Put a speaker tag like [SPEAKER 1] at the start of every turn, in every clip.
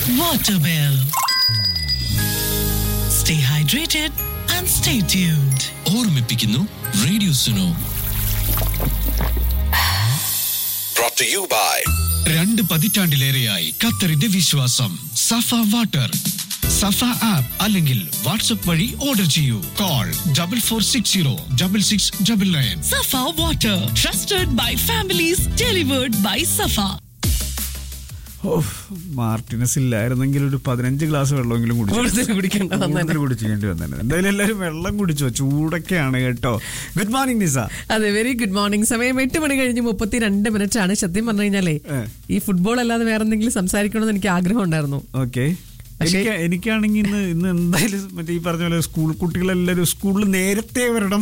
[SPEAKER 1] Waterwell. Stay hydrated and stay tuned.
[SPEAKER 2] ഓർമ്മിപ്പിക്കുന്നു radio Suno
[SPEAKER 3] brought to you by
[SPEAKER 2] രണ്ട് പതിറ്റാണ്ടിലേറെയായി ഖത്തറിന്റെ വിശ്വാസം സഫ വാട്ടർ സഫ ആപ്പ് അല്ലെങ്കിൽ വാട്സ്ആപ്പ് വഴി ഓർഡർ ചെയ്യൂ call double four six zero double six double nine
[SPEAKER 1] Safa Water, trusted by families, delivered by Safa.
[SPEAKER 4] Of Martinez ഇല്ലായിരുന്നെങ്കിൽ ഒരു പതിനഞ്ച് ഗ്ലാസ് വെള്ളമെങ്കിലും കുടിച്ചു
[SPEAKER 5] കൂടുതൽ കുടിക്കേണ്ട വന്നേനെ.
[SPEAKER 4] കൂടുതൽ കുടിച്ചേണ്ടി വന്നേനെ എന്തായാലും എല്ലാവരും വെള്ളം കുടിച്ചോ ചൂടൊക്കെയാണ് കേട്ടോ ഗുഡ് മോർണിംഗ് നിസ
[SPEAKER 5] അതെ വെരി ഗുഡ് മോർണിംഗ് സമയം എട്ട് മണി കഴിഞ്ഞ് മുപ്പത്തി രണ്ട് മിനിറ്റ് ആണ് സത്യം പറഞ്ഞു കഴിഞ്ഞാലേ
[SPEAKER 4] ഏ.
[SPEAKER 5] ഈ ഫുട്ബോൾ അല്ലാതെ വേറെ എന്തെങ്കിലും സംസാരിക്കണമെന്ന് എനിക്ക് ആഗ്രഹം ഉണ്ടായിരുന്നു
[SPEAKER 4] ഓക്കെ
[SPEAKER 5] പക്ഷേ-
[SPEAKER 4] എനിക്ക് എനിക്കാണെങ്കിൽ ഇന്ന് ഇന്ന് എന്തായാലും മറ്റേ ഈ പറഞ്ഞ പോലെ സ്കൂൾ കുട്ടികളെല്ലാവരും സ്കൂളിൽ നേരത്തെ വരണം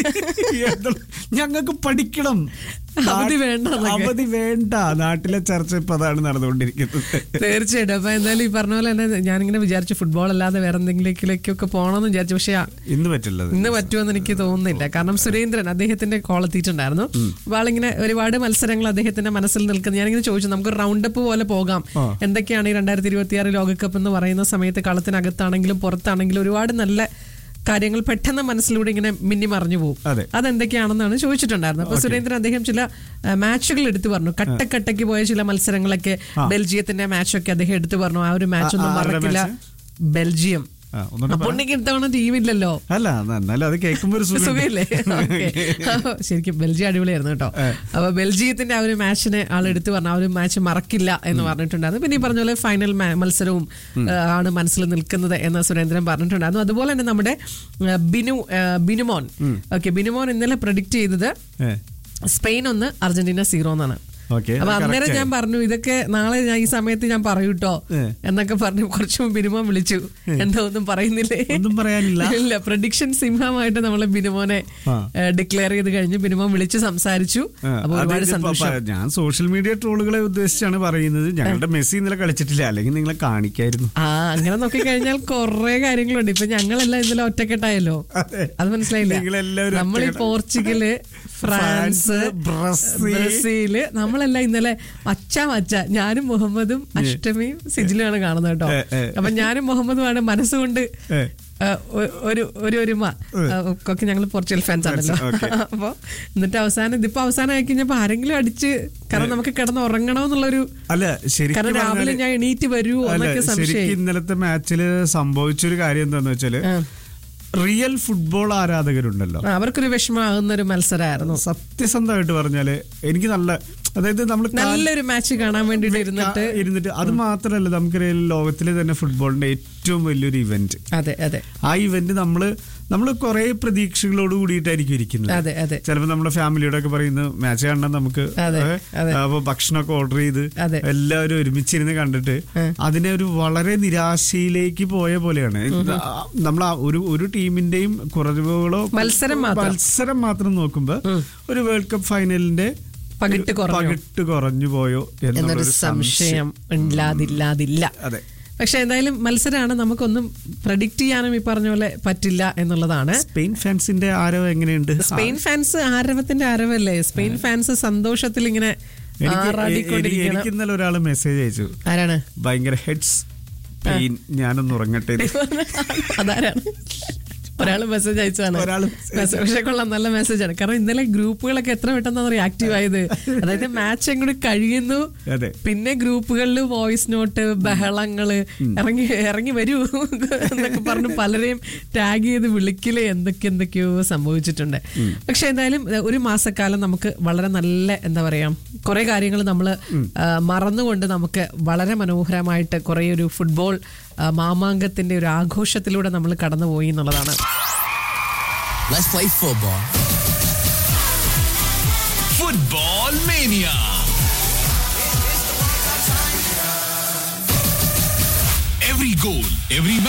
[SPEAKER 4] ഞങ്ങൾക്ക് പഠിക്കണം
[SPEAKER 5] അവധി വേണ്ട എന്നൊക്കെ.
[SPEAKER 4] അവധി വേണ്ട നാട്ടിലെ ചർച്ച ഇപ്പൊ അതാണ് നടന്നുകൊണ്ടിരിക്കുന്നത്
[SPEAKER 5] തീർച്ചയായിട്ടും അപ്പൊ എന്തായാലും ഈ പറഞ്ഞ പോലെ തന്നെ ഞാനിങ്ങനെ വിചാരിച്ചു ഫുട്ബോൾ അല്ലാതെ വേറെ എന്തെങ്കിലേക്കൊക്കെ പോകണമെന്ന് വിചാരിച്ചു പക്ഷെ
[SPEAKER 4] ഇന്ന് പറ്റില്ല അത്.
[SPEAKER 5] ഇന്ന് പറ്റുമെന്ന് എനിക്ക് തോന്നുന്നില്ല കാരണം സുരേന്ദ്രൻ അദ്ദേഹത്തിന്റെ കോൾ എത്തിയിട്ടുണ്ടായിരുന്നു അപ്പൊ ആളിങ്ങനെ ഒരുപാട് മത്സരങ്ങൾ അദ്ദേഹത്തിന്റെ മനസ്സിൽ നിൽക്കുന്നത് ഞാനിങ്ങനെ ചോദിച്ചു നമുക്ക് റൗണ്ട് അപ്പ് പോലെ പോകാം
[SPEAKER 4] ആ.
[SPEAKER 5] എന്തൊക്കെയാണ് ഈ രണ്ടായിരത്തി ഇരുപത്തി ആറ് ലോകകപ്പ് എന്ന് പറയുന്ന സമയത്ത് കളത്തിനകത്താണെങ്കിലും പുറത്താണെങ്കിലും ഒരുപാട് നല്ല കാര്യങ്ങൾ പെട്ടെന്ന് മനസ്സിലൂടെ ഇങ്ങനെ മിന്നി മറിഞ്ഞു പോകും
[SPEAKER 4] അതെ.
[SPEAKER 5] അതെന്തൊക്കെയാണെന്നാണ് ചോദിച്ചിട്ടുണ്ടായിരുന്നത് അപ്പൊ സുരേന്ദ്രൻ അദ്ദേഹം ചില ആ, മാച്ചുകൾ എടുത്തു പറഞ്ഞു കട്ടക്കട്ടയ്ക്ക് പോയ ചില മത്സരങ്ങളൊക്കെ ബെൽജിയത്തിന്റെ മാച്ചൊക്കെ അദ്ദേഹം എടുത്തു പറഞ്ഞു ആ ഒരു മാച്ച് ഒന്നും
[SPEAKER 4] ആ, ആരുടെ
[SPEAKER 5] മറക്കില്ല ബെൽജിയം
[SPEAKER 4] ആ, ഒന്നുകൂടെ
[SPEAKER 5] അപ്പൊ
[SPEAKER 4] പറ.
[SPEAKER 5] ഉണ്ടെങ്കിൽ ഇത്തവണ ടീമില്ലല്ലോ
[SPEAKER 4] അല്ല എന്നാ- എന്നാലും അത് കേൾക്കുമ്പോ ഒരു സുഖം
[SPEAKER 5] സുഖമില്ലേ ഓക്കേ. അപ്പൊ ശരിക്കും ബെൽജിയം അടിപൊളിയായിരുന്നു കേട്ടോ അപ്പൊ ബെൽജിയത്തിന്റെ ആ ഒരു മാച്ചിനെ ആൾ എടുത്തു പറഞ്ഞു ആ ഒരു മാച്ച് മറക്കില്ല എന്ന് പറഞ്ഞിട്ടുണ്ടായിരുന്നു പിന്നെ ഈ പറഞ്ഞ പോലെ ഫൈനൽ മത്സരവും ആ, ആണ് മനസ്സിൽ നിൽക്കുന്നത് എന്ന് സുരേന്ദ്രൻ പറഞ്ഞിട്ടുണ്ടായിരുന്നു അതുപോലെ തന്നെ നമ്മുടെ ആ, ബിനു ആ, ബിനുമോൻ ഓക്കെ ബിനുമോൻ ഇന്നലെ പ്രഡിക്റ്റ് ചെയ്തത്
[SPEAKER 4] ഏ,
[SPEAKER 5] സ്പെയിൻ ഒന്ന് അർജന്റീന സീറോ എന്നാണ്
[SPEAKER 4] ഓക്കേ,
[SPEAKER 5] അപ്പൊ
[SPEAKER 4] അത്
[SPEAKER 5] അന്നേരം
[SPEAKER 4] correct
[SPEAKER 5] ഞാൻ പറഞ്ഞു ഇതൊക്കെ നാളെ ഞാൻ ഈ സമയത്ത് ഞാൻ പറയൂട്ടോ
[SPEAKER 4] ഏ.
[SPEAKER 5] എന്നൊക്കെ പറഞ്ഞു കുറച്ച് മുമ്പ് ബിനുമോൻ വിളിച്ചു എന്താ ഒന്നും പറയുന്നില്ലേ
[SPEAKER 4] ഒന്നും പറയാനില്ല
[SPEAKER 5] ഇല്ല പ്രഡിക്ഷൻ സിംഹമായിട്ട് നമ്മളെ ബിനുമോനെ
[SPEAKER 4] ആ.
[SPEAKER 5] ഡിക്ലെയർ ചെയ്ത് കഴിഞ്ഞ് ബിനുമോൻ വിളിച്ച് സംസാരിച്ചു
[SPEAKER 4] ആ,
[SPEAKER 5] അപ്പൊ
[SPEAKER 4] അത്
[SPEAKER 5] ഒരുപാട്
[SPEAKER 4] ഇതിപ്പോ
[SPEAKER 5] സന്തോഷം
[SPEAKER 4] പ- ഞാൻ സോഷ്യൽ മീഡിയ ട്രോളുകളെ ഉദ്ദേശിച്ചാണ് പറയുന്നത് ഞങ്ങളുടെ മെസ്സി ഇന്നലെ കളിച്ചിട്ടില്ല അല്ലെങ്കിൽ നിങ്ങളെ കാണിക്കായിരുന്നു
[SPEAKER 5] ആ അങ്ങനെ നോക്കി കഴിഞ്ഞാൽ കുറെ കാര്യങ്ങളുണ്ട് ഇപ്പൊ ഞങ്ങളെല്ലാം ഇന്നലെ ഒറ്റക്കെട്ടായല്ലോ
[SPEAKER 4] അതെ.
[SPEAKER 5] അത് മനസ്സിലായില്ല
[SPEAKER 4] നിങ്ങളെല്ലാവരും
[SPEAKER 5] നമ്മൾ ഈ
[SPEAKER 4] ഒറ്റക്കെട്ടാ.
[SPEAKER 5] Portugal France
[SPEAKER 4] Brazil.
[SPEAKER 5] ബ്രസീല് നമ്മളെല്ലാം ഇന്നലെ മച്ച മച്ച ഞാനും മുഹമ്മദും അഷ്ടമിയും സിജിലുമാണ് കാണുന്നത് കേട്ടോ
[SPEAKER 4] ഏ, ഏ.
[SPEAKER 5] അപ്പൊ ഞാനും മുഹമ്മദുമാണ് മനസ്സുകൊണ്ട്
[SPEAKER 4] ഏ.
[SPEAKER 5] ആ, ഒ- ഒരു ഒരു ഒരുമ ആ, ഒക്കെ ഞങ്ങൾ പോർച്ചുഗൽ ഫാൻസ് ആണല്ലോ
[SPEAKER 4] ഓക്കേ.
[SPEAKER 5] അപ്പൊ എന്നിട്ട് അവസാനം ഇതിപ്പോ അവസാനം ആയി കഴിഞ്ഞപ്പോ ആരെങ്കിലും അടിച്ച് കാരണം നമുക്ക് കിടന്ന് ഉറങ്ങണമെന്നുള്ളൊരു
[SPEAKER 4] അല്ല ശരിക്കും
[SPEAKER 5] കാരണം രാവിലെ
[SPEAKER 4] പറഞ്ഞാല്
[SPEAKER 5] ഞാൻ എണീറ്റ് വരുമോ
[SPEAKER 4] അല്ല
[SPEAKER 5] എന്നൊക്കെ
[SPEAKER 4] ശരിക്കും
[SPEAKER 5] സംശയം
[SPEAKER 4] ഇന്നലത്തെ മാച്ചില് സംഭവിച്ചൊരു കാര്യം എന്താന്ന് വെച്ചാല്
[SPEAKER 5] ആ.
[SPEAKER 4] റിയൽ ഫുട്ബോൾ ആരാധകരുണ്ടല്ലോ
[SPEAKER 5] ആ, അവർക്കൊരു വിഷമമാകുന്ന ഒരു മത്സരമായിരുന്നു
[SPEAKER 4] സത്യസന്ധമായിട്ട് പറഞ്ഞാല് എനിക്ക് നല്ല അതായത് നമ്മൾ
[SPEAKER 5] നല്ലൊരു മാച്ച് കാണാൻ വേണ്ടിട്ട് ഇരുന്നിട്ട്
[SPEAKER 4] ഇരുന്നിട്ട് അത് മാത്രമല്ല നമുക്കറിയാം ലോകത്തിലെ തന്നെ ഫുട്ബോളിന്റെ ഏറ്റവും വലിയൊരു ഇവന്റ്
[SPEAKER 5] അതെ അതെ
[SPEAKER 4] ആ ഇവന്റ് നമ്മള് നമ്മൾ കുറെ പ്രതീക്ഷകളോട് കൂടിയിട്ടായിരിക്കും ഇരിക്കുന്നത്
[SPEAKER 5] അതെ അതെ
[SPEAKER 4] ചിലപ്പോൾ നമ്മുടെ ഫാമിലിയോട് ഒക്കെ പറയുന്നത് മാച്ച് കാണാൻ നമുക്ക്
[SPEAKER 5] അതെ,
[SPEAKER 4] ഏ,
[SPEAKER 5] അതെ.
[SPEAKER 4] അപ്പൊ ഭക്ഷണമൊക്കെ ഓർഡർ ചെയ്ത്
[SPEAKER 5] അതെ.
[SPEAKER 4] എല്ലാവരും ഒരുമിച്ചിരുന്ന് കണ്ടിട്ട് അതിനെ ഒരു വളരെ നിരാശയിലേക്ക് പോയ പോലെയാണ് നമ്മൾ ഒരു ഒരു ടീമിന്റെയും കുറവുകളോ
[SPEAKER 5] മത്സരം മാത്രം.
[SPEAKER 4] മത്സരം മാത്രം നോക്കുമ്പോ ഒരു വേൾഡ് കപ്പ് ഫൈനലിന്റെ
[SPEAKER 5] പകിട്ട് കുറഞ്ഞോ?
[SPEAKER 4] പകിട്ട് കുറഞ്ഞു പോയോ
[SPEAKER 5] എന്നൊരു
[SPEAKER 4] എന്നുള്ളൊരു
[SPEAKER 5] സംശയം ഇല്ലാതില്ലാതില്ല
[SPEAKER 4] അതെ
[SPEAKER 5] പക്ഷെ എന്തായാലും മത്സരമാണ് നമുക്കൊന്നും പ്രഡിക്റ്റ് ചെയ്യാനും ഈ പറഞ്ഞ പോലെ പറ്റില്ല എന്നുള്ളതാണ്
[SPEAKER 4] സ്പെയിൻ ഫാൻസിന്റെ ആരോ എങ്ങനെയുണ്ട്
[SPEAKER 5] സ്പെയിൻ ഫാൻസ് ആരവത്തിന്റെ ആരവല്ലേ സ്പെയിൻ ഫാൻസ് സന്തോഷത്തിൽ ഇങ്ങനെ
[SPEAKER 4] എനിക്ക് എ- എനി-
[SPEAKER 5] ആറാടിക്കൊണ്ടിരിക്കുകയാണ്
[SPEAKER 4] എനിക്ക് ഇന്നലെ ഒരാൾ മെസ്സേജ് അയച്ചു
[SPEAKER 5] ആരാണ്
[SPEAKER 4] ഭയങ്കര ഹെഡ്സ് പെയിൻ ഞാനൊന്ന് ഉറങ്ങട്ടെ എന്ന്.
[SPEAKER 5] അതാരാണ് ഒരാൾ മെസ്സേജ് അയച്ചതാണ്
[SPEAKER 4] ഒരാള്
[SPEAKER 5] മെസ്സേജ് പക്ഷെ കൊള്ളാം നല്ല മെസ്സേജ് ആണ് കാരണം ഇന്നലെ ഗ്രൂപ്പുകളൊക്കെ എത്ര പെട്ടെന്നാണ് റിയാക്റ്റീവ് ആയത് അതായത് മാച്ച് അങ്ങോട്ട് കഴിയുന്നു
[SPEAKER 4] അതെ.
[SPEAKER 5] പിന്നെ ഗ്രൂപ്പുകളിൽ വോയിസ് നോട്ട് ബഹളങ്ങള് ഇറങ്ങി ഇറങ്ങി വരൂ എന്നൊക്കെ പറഞ്ഞ് പലരെയും ടാഗ് ചെയ്ത് വിളിക്കല് എന്തൊക്കെ എന്തൊക്കെയോ സംഭവിച്ചിട്ടുണ്ട് പക്ഷെ എന്തായാലും ഏഹ്, ഒരു മാസക്കാലം നമുക്ക് വളരെ നല്ല എന്താ പറയാ കുറെ കാര്യങ്ങൾ നമ്മൾ മറന്നുകൊണ്ട് നമുക്ക് വളരെ മനോഹരമായിട്ട് കുറെ ഒരു ഫുട്ബോൾ ആ, മാമാങ്കത്തിന്റെ ഒരു ആഘോഷത്തിലൂടെ നമ്മൾ കടന്നുപോയി എന്നുള്ളതാണ്
[SPEAKER 2] Let's play football. Football Mania. Every goal, every match,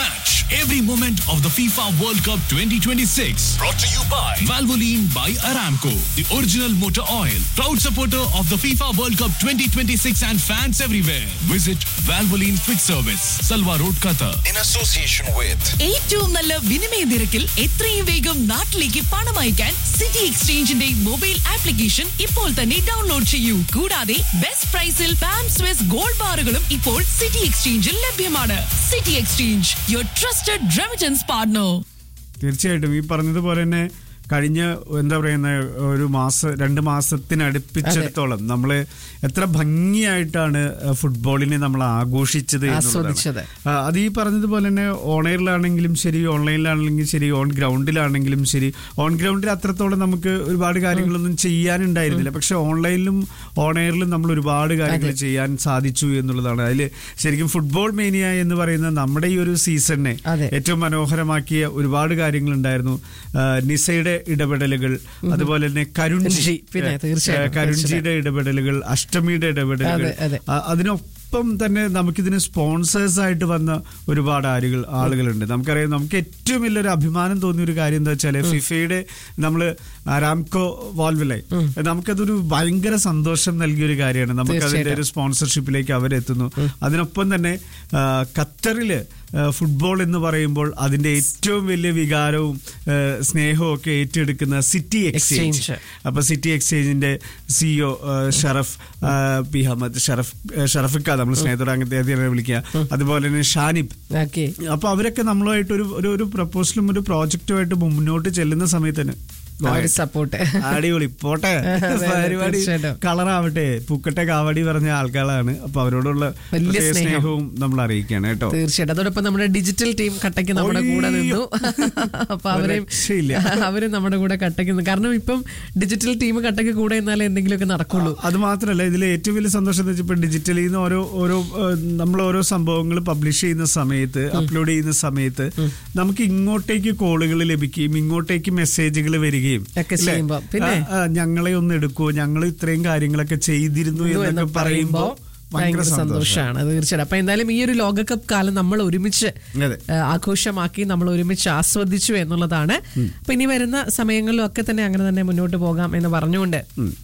[SPEAKER 6] every moment of the FIFA World Cup 2026.
[SPEAKER 3] Brought to you by
[SPEAKER 6] Valvoline by Aramco, the original motor oil, proud supporter of the FIFA World Cup 2026 and fans everywhere. Visit Valvoline Quick Service, Salwa Road, Qatar.
[SPEAKER 3] in association with
[SPEAKER 1] ഏറ്റവും നല്ല വിനിമയ നിരക്കിൽ എത്രയും വേഗം നാട്ടിലേക്ക് പണം അയക്കാൻ city എക്സ്ചേഞ്ചിന്റെ mobile application ഇപ്പോൾ തന്നെ ഡൗൺലോഡ് ചെയ്യൂ കൂടാതെ ബെസ്റ്റ് പ്രൈസിൽ പാം സ്വിസ് ഗോൾഡ് ബാറുകളും ഇപ്പോൾ സിറ്റി എക്സ്ചേഞ്ചിൽ ലഭ്യമാണ് City Exchange your trusted remittance partner
[SPEAKER 4] തീർച്ചയായിട്ടും ഈ പറഞ്ഞതുപോലെ തന്നെ കഴിഞ്ഞ എന്താ പറയുന്ന ഒരു മാസം രണ്ട് മാസത്തിനടുപ്പിച്ചിടത്തോളം നമ്മൾ എത്ര ഭംഗിയായിട്ടാണ് ഫുട്ബോളിനെ നമ്മൾ ആഘോഷിച്ചത് എന്നുള്ളതാണ്.
[SPEAKER 5] ആസ്വദിച്ചത്.
[SPEAKER 4] ആ, അത് ഈ പറഞ്ഞതുപോലെ തന്നെ ഓണയറിലാണെങ്കിലും ശരി ഓൺലൈനിലാണെങ്കിലും ശരി ഓൺ ഗ്രൗണ്ടിലാണെങ്കിലും ശരി ഓൺ ഗ്രൗണ്ടിൽ അത്രത്തോളം നമുക്ക് ഒരുപാട് കാര്യങ്ങളൊന്നും ചെയ്യാനുണ്ടായിരുന്നില്ല പക്ഷെ ഓൺലൈനിലും ഓണയറിലും നമ്മൾ ഒരുപാട് കാര്യങ്ങൾ ചെയ്യാൻ സാധിച്ചു എന്നുള്ളതാണ് അതിൽ ശരിക്കും ഫുട്ബോൾ മേനിയ എന്ന് പറയുന്ന നമ്മുടെ ഈ ഒരു സീസണിനെ
[SPEAKER 5] അതെ.
[SPEAKER 4] ഏറ്റവും മനോഹരമാക്കിയ ഒരുപാട് കാര്യങ്ങളുണ്ടായിരുന്നു ആ, നിസയുടെ ഇടപെടലുകൾ അതുപോലെ തന്നെ കരുൺജി
[SPEAKER 5] ജി, പിന്നെ തീർച്ചയായും,
[SPEAKER 4] ആ, കരുൺജിയുടെ ഇടപെടലുകൾ അഷ്ടമിയുടെ ഇടപെടലുകൾ
[SPEAKER 5] അതെ, അതെ.
[SPEAKER 4] ആ, അതിനൊപ്പം തന്നെ നമുക്കിതിന് സ്പോൺസേഴ്സ് ആയിട്ട് വന്ന ഒരുപാട് ആളുകൾ ആളുകളുണ്ട് നമുക്കറിയാം നമുക്ക് ഏറ്റവും വലിയൊരു അഭിമാനം തോന്നിയ ഒരു കാര്യം എന്താ വെച്ചാൽ ഫിഫയുടെ നമ്മൾ രാംകോ വാൽവിലെ നമുക്കതൊരു ഭയങ്കര സന്തോഷം നൽകിയ ഒരു കാര്യമാണ് നമുക്ക് അതിന്റെ ഒരു സ്പോൺസർഷിപ്പിലേക്ക് അവരെത്തുന്നു അതിനൊപ്പം തന്നെ ആ, ഖത്തറില് ആ, ഫുട്ബോൾ എന്ന് പറയുമ്പോൾ അതിന്റെ ഏറ്റവും വലിയ വികാരവും ആ, സ്നേഹവും ഒക്കെ ഏറ്റെടുക്കുന്ന സിറ്റി എക്സ്ചേഞ്ച്
[SPEAKER 5] Exchange.
[SPEAKER 4] അപ്പൊ സിറ്റി എക്സ്ചേഞ്ചിന്റെ സിഇഒ ഷറഫ് ആ, പി അഹമ്മദ് ഷറഫ് ഷറഫിക്ക നമ്മൾ സ്നേഹത്തോടെ അങ്ങനത്തെ അദ്ദേഹത്തെ വിളിക്കുക അതുപോലെ തന്നെ ഷാനിബ്
[SPEAKER 5] ഓക്കെ
[SPEAKER 4] അപ്പൊ അവരൊക്കെ നമ്മളുമായിട്ട് ഒരു ഒരു ഒരു പ്രപ്പോസലും ഒരു പ്രോജക്റ്റുമായിട്ട് മുന്നോട്ട് ചെല്ലുന്ന സമയത്ത് തന്നെ
[SPEAKER 5] സപ്പോർട്ട്
[SPEAKER 4] അടിപൊളി പോട്ടെ
[SPEAKER 5] അതെ,
[SPEAKER 4] പരിപാടി
[SPEAKER 5] തീർച്ചയായിട്ടും.
[SPEAKER 4] കളറാവട്ടെ പൂക്കട്ടെ കാവടി പറഞ്ഞ ആൾക്കാരാണ് അപ്പൊ അവരോടുള്ള
[SPEAKER 5] വലിയ
[SPEAKER 4] പ്രത്യേക
[SPEAKER 5] സ്നേഹം.
[SPEAKER 4] സ്നേഹവും നമ്മൾ അറിയിക്കുകയാണ് കേട്ടോ
[SPEAKER 5] തീർച്ചയായിട്ടും അതോടൊപ്പം നമ്മുടെ ഡിജിറ്റൽ ടീം കട്ടയ്ക്ക് നമ്മുടെ കൂടെ നിന്നു അപ്പൊ അവരെയും
[SPEAKER 4] രക്ഷയില്ല.
[SPEAKER 5] അവരും നമ്മുടെ കൂടെ കട്ടയ്ക്ക് നിന്നു കാരണം ഇപ്പം ഡിജിറ്റൽ ടീം കട്ടയ്ക്ക് കൂടെ നിന്നാലേ എന്തെങ്കിലുമൊക്കെ നടക്കുള്ളൂ
[SPEAKER 4] അത് മാത്രമല്ല ഇതിൽ ഏറ്റവും വലിയ സന്തോഷം എന്ന് വെച്ചാൽ ഡിജിറ്റലിൽ നിന്ന് ഓരോ ഓരോ ഏഹ്, നമ്മൾ ഓരോ സംഭവങ്ങൾ പബ്ലിഷ് ചെയ്യുന്ന സമയത്ത് അപ്ലോഡ് ചെയ്യുന്ന സമയത്ത് നമുക്ക് ഇങ്ങോട്ടേക്ക് കോളുകൾ ലഭിക്കുകയും ഇങ്ങോട്ടേക്ക് മെസ്സേജുകൾ വരികയും
[SPEAKER 5] ഒക്കെ
[SPEAKER 4] ഇല്ലേ?
[SPEAKER 5] ചെയ്യുമ്പോ, പിന്നെ?
[SPEAKER 4] ആ, ആ, ഞങ്ങളെ ഒന്ന് എടുക്കുവോ ഞങ്ങൾ ഇത്രയും കാര്യങ്ങളൊക്കെ ചെയ്തിരുന്നു
[SPEAKER 5] എന്ന്
[SPEAKER 4] എന്നൊക്കെ പറയുമ്പോ
[SPEAKER 5] ഭയങ്കര സന്തോഷമാണ് തീർച്ചയായിട്ടും അപ്പൊ എന്തായാലും ഈ ഒരു ലോകകപ്പ് കാലം നമ്മൾ ഒരുമിച്ച്
[SPEAKER 4] അതെ.
[SPEAKER 5] ആ, ആഘോഷമാക്കി നമ്മൾ ഒരുമിച്ച് ആസ്വദിച്ചു എന്നുള്ളതാണ് അപ്പൊ ഇനി വരുന്ന സമയങ്ങളിലും ഒക്കെ തന്നെ അങ്ങനെ തന്നെ മുന്നോട്ട് പോകാം എന്ന് പറഞ്ഞുകൊണ്ട്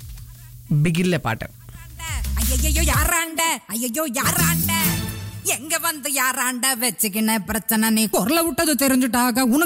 [SPEAKER 5] ബിഗിലെ പാട്ട്
[SPEAKER 7] ஐயையோ யாராண்ட ஐயையோ யாராண்ட எங்க வந்து யாராண்ட வச்சுக்கின பிரச்சனை நீ குரல விட்டது தெரிஞ்சுட்டாக உனக்கு